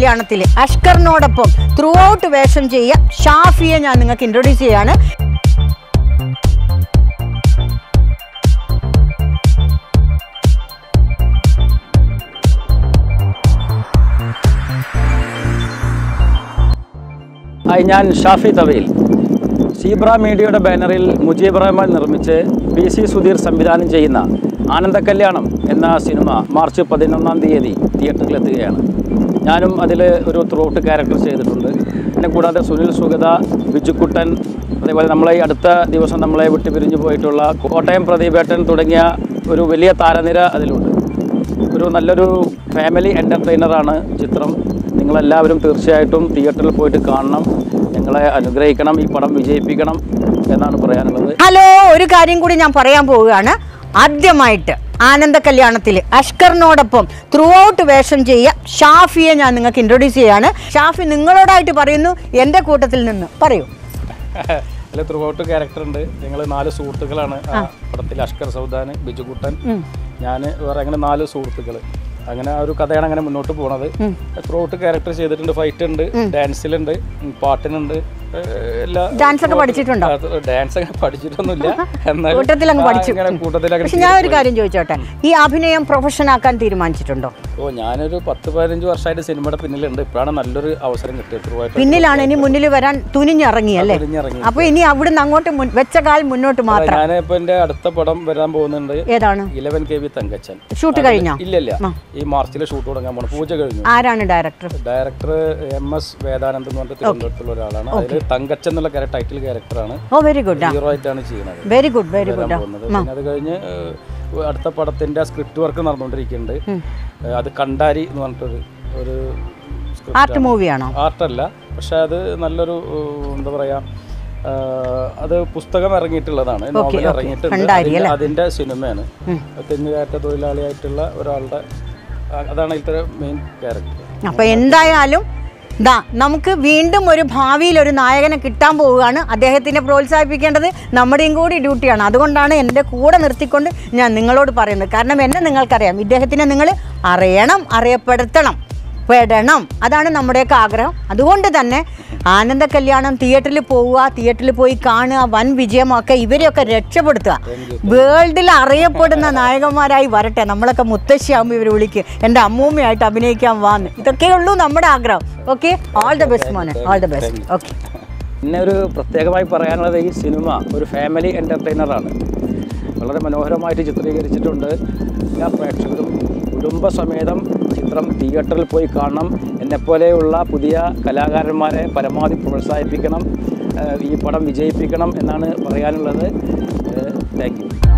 കല്യാണത്തിൽ അഷ്കറിനോടൊപ്പം through out വേഷം ചെയ്യ ഷാഫിയെ ഞാൻ നിങ്ങൾക്ക് ഇൻട്രൊഡ്യൂസ് ചെയ്യാണ് ഹായ് ഞാൻ ഷാഫി തവയിൽ സീബ്ര മീഡിയയുടെ ബാനറിൽ മുജീബ് റഹ്മാൻ നിർമ്മിച്ച് പി സി സുധീർ സംവിധാനം ചെയ്യുന്ന ആനന്ദ കല്യാണം എന്ന സിനിമ മാർച്ച് പതിനൊന്നാം തീയതി തിയേറ്ററിലെത്തുകയാണ് ഞാനും അതിൽ ഒരു ത്രൂട്ട് ക്യാരക്ടർ ചെയ്തിട്ടുണ്ട് എന്നെ കൂടാതെ സുനിൽ സുഗത ബിജുക്കുട്ടൻ അതേപോലെ നമ്മളെ ഈ അടുത്ത ദിവസം നമ്മളെ വിട്ടു പിരിഞ്ഞു പോയിട്ടുള്ള കോട്ടയം പ്രദീപേട്ടൻ തുടങ്ങിയ ഒരു വലിയ താരനിര അതിലുണ്ട് ഒരു നല്ലൊരു ഫാമിലി എൻ്റർടൈനറാണ് ചിത്രം നിങ്ങളെല്ലാവരും തീർച്ചയായിട്ടും തിയേറ്ററിൽ പോയിട്ട് കാണണം ഞങ്ങളെ അനുഗ്രഹിക്കണം ഈ പടം വിജയിപ്പിക്കണം എന്നാണ് പറയാനുള്ളത് ഹലോ ഒരു കാര്യം കൂടി ഞാൻ പറയാൻ പോവുകയാണ് ആദ്യമായിട്ട് ആനന്ദ കല്യാണത്തിൽ അഷ്കറിനോടൊപ്പം ത്രൂ ഔട്ട് വേഷം ചെയ്യ ഷാഫിയെ ഞാൻ നിങ്ങൾക്ക് ഇൻട്രൊഡ്യൂസ് ചെയ്യാണ് ഷാഫി നിങ്ങളോടായിട്ട് പറയുന്നു എൻ്റെ കൂട്ടത്തിൽ നിന്ന് പറയൂ അതിൽ ത്രൂ ഔട്ട് ക്യാരക്ടർ ഉണ്ട് ഞങ്ങൾ നാല് സുഹൃത്തുക്കളാണ് ആ പടത്തിൽ അഷ്കർ സൗദാൻ ബിജുകുട്ടൻ ഞാൻ വേറെ അങ്ങനെ നാല് സുഹൃത്തുക്കൾ അങ്ങനെ ആ ഒരു കഥയാണ് അങ്ങനെ മുന്നോട്ട് പോണത് ത്രൂ ഔട്ട് ക്യാരക്ടർ ചെയ്തിട്ടുണ്ട് ഫൈറ്റ് ഉണ്ട് ഡാൻസിലുണ്ട് ഉം, പാട്ടിനുണ്ട് ഏഹ്, എല്ലാ ഡാൻസ് ഒക്കെ പഠിച്ചിട്ടുണ്ടോ ഡാൻസ് അങ്ങനെ പഠിച്ചിട്ടൊന്നുമില്ല എന്നാലും കൂട്ടത്തിൽ അങ്ങ് ആ, പഠിച്ചു ഇങ്ങനെ കൂട്ടത്തിൽ പക്ഷെ ഞാൻ ഒരു കാര്യം ചോദിച്ചോട്ടെ ഈ അഭിനയം പ്രൊഫഷൻ ആക്കാൻ തീരുമാനിച്ചിട്ടുണ്ടോ ഓ ഞാനൊരു പത്ത് പതിനഞ്ച് വർഷമായിട്ട് സിനിമയുടെ പിന്നിലുണ്ട് ഇപ്പോഴാണ് നല്ലൊരു അവസരം കിട്ടിയത് ത്രൂ ആയിട്ട് പിന്നിലാണ് ഇനി മുന്നിൽ വരാൻ തുനിഞ്ഞിറങ്ങി അല്ലേ തിരിഞ്ഞിറങ്ങി അപ്പൊ ഇനി അവിടുന്ന് അങ്ങോട്ട് മുൻ- വെച്ച കാൽ മുന്നോട്ട് മാത്രം ഞാൻ ഇപ്പൊ എന്റെ അടുത്ത പടം വരാൻ പോകുന്നുണ്ട് ഏതാണ് eleven K V Thankachan shoot കഴിഞ്ഞോ ഇല്ല ഇല്ല ഈ മാർച്ചിലെ ഷൂട്ട് തുടങ്ങാൻ പോണു പൂജ കഴിഞ്ഞു ആരാണ് director director M S Vedanand എന്ന് പറഞ്ഞിട്ട് തിരുവനന്തപുരത്തുള്ള ഒരാളാണ് അതിൽ തങ്കച്ചൻ എന്നുള്ള ടൈറ്റിൽ ക്യാരക്ടറാണ് ഓ വെരി ഗുഡ് ഹീറോ ആയിട്ടാണ് ചെയ്യുന്നത് വെരി ഗുഡ് വെരി ഗുഡ് പോകുന്നത് പിന്നെ അത് കഴിഞ്ഞ് ഏഹ്, അടുത്ത പടത്തിന്റെ സ്ക്രിപ്റ്റ് വർക്ക് നടന്നുകൊണ്ടിരിക്കുന്നുണ്ട് ഏഹ്, അത് കണ്ടാരി എന്ന് പറഞ്ഞിട്ടൊരു ഒരു സ്ക്രിപ്റ്റ് ആർട്ട് മൂവിയാണോ ആർട്ടല്ല പക്ഷെ അത് നല്ലൊരു ഏഹ്, എന്താ പറയാ ഏഹ്, അത് പുസ്തകം ഇറങ്ങിയിട്ടുള്ളതാണ് നോവൽ ഇറങ്ങിയിട്ടുണ്ട് അതിന്റെ- അതിന്റെ സിനിമയാണ് തെങ്ങുകയറ്റ തൊഴിലാളിയായിട്ടുള്ള ഒരാളുടെ ആ- അതാണ് ഇതിലത്തെ മെയിൻ ക്യാരക്ടർ അപ്പൊ എന്തായാലും ദാ നമുക്ക് വീണ്ടും ഒരു ഭാവിയിൽ ഒരു നായകനെ കിട്ടാൻ പോവുകയാണ് അദ്ദേഹത്തിനെ പ്രോത്സാഹിപ്പിക്കേണ്ടത് നമ്മുടെയും കൂടി ഡ്യൂട്ടിയാണ് അതുകൊണ്ടാണ് എൻ്റെ കൂടെ നിർത്തിക്കൊണ്ട് ഞാൻ നിങ്ങളോട് പറയുന്നത് കാരണം എന്നെ നിങ്ങൾക്കറിയാം ഇദ്ദേഹത്തിനെ നിങ്ങൾ അറിയണം അറിയപ്പെടുത്തണം പെടണം അതാണ് നമ്മുടെയൊക്കെ ആഗ്രഹം അതുകൊണ്ട് തന്നെ ആനന്ദ കല്യാണം തിയേറ്ററിൽ പോവുക തിയേറ്ററിൽ പോയി കാണുക വൻ വിജയമാക്കുക ഇവരെയൊക്കെ രക്ഷപ്പെടുത്തുക വേൾഡിൽ അറിയപ്പെടുന്ന നായകന്മാരായി വരട്ടെ നമ്മളൊക്കെ മുത്തശ്ശിയാകുമ്പോൾ ഇവർ വിളിക്കുക എൻ്റെ അമ്മൂമ്മയായിട്ട് അഭിനയിക്കാൻ വാന്ന് ഇതൊക്കെ ഉള്ളൂ നമ്മുടെ ആഗ്രഹം ഓക്കെ ഓൾ ദ ബെസ്റ്റ് മോനെ ഓൾ ദ ബെസ്റ്റ് ഓക്കെ പിന്നെ ഒരു പ്രത്യേകമായി പറയാനുള്ളത് ഈ സിനിമ ഒരു ഫാമിലി എൻ്റർടൈനറാണ് വളരെ മനോഹരമായിട്ട് ചിത്രീകരിച്ചിട്ടുണ്ട് എല്ലാ പ്രേക്ഷകരും കുടുംബസമേതം ചിത്രം തിയേറ്ററിൽ പോയി കാണണം എന്നെപ്പോലെയുള്ള പുതിയ കലാകാരന്മാരെ പരമാവധി പ്രോത്സാഹിപ്പിക്കണം ഏഹ് ഈ പടം വിജയിപ്പിക്കണം എന്നാണ് പറയാനുള്ളത് താങ്ക് യു